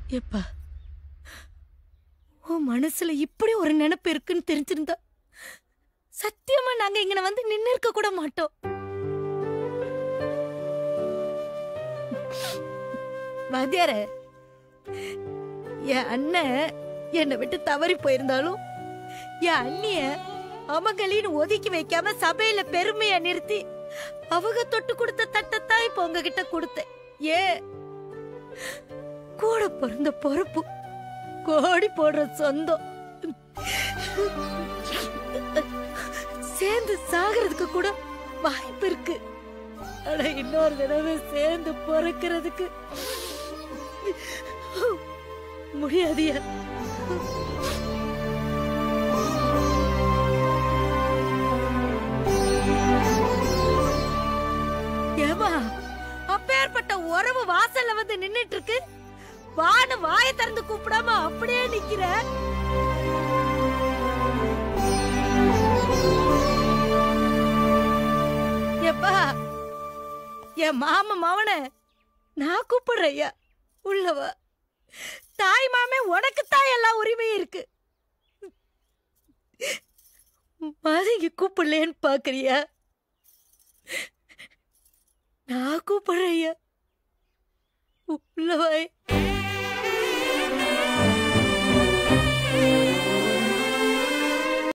எப்பா உன் மனசுல இப்படி ஒரு நினைப்பு இருக்குன்னு தெரிஞ்சிருந்தா சத்தியமா நாங்க இங்க வந்து நின்னு இருக்க கூட மாட்டோம் வாத்தியார என் அண்ணன் என்னை விட்டு தவறி போயிருந்தாலும் என் அண்ணிய அவங்களின்னு ஒதுக்கி வைக்காம சபையில பெருமையா நிறுத்தி அவங்க தொட்டு கொடுத்த தட்டத்தான் இப்ப உங்ககிட்ட கொடுத்தேன் ஏ கூட பிறந்த பொறுப்பு கோடி போடுற சொந்தம் சேர்ந்து சாகிறதுக்கு கூட வாய்ப்பு இருக்கு ஆனா இன்னொரு தடவை சேர்ந்து பிறக்கிறதுக்கு முடியாதியா ஏமா அப்பேற்பட்ட உறவு வாசல்ல வந்து நின்னுட்டு இருக்கு வான்னு வாயை திறந்து கூப்பிடாம அப்படியே நிக்கிற எப்பா என் மாமா மவன நான் கூப்பிடுறையா உள்ளவா தாய் மாமே உனக்கு தான் எல்லா உரிமையும் இருக்கு மதிங்க கூப்பிடலேன்னு பாக்குறியா நான் கூப்பிடுறையா உள்ளவாய்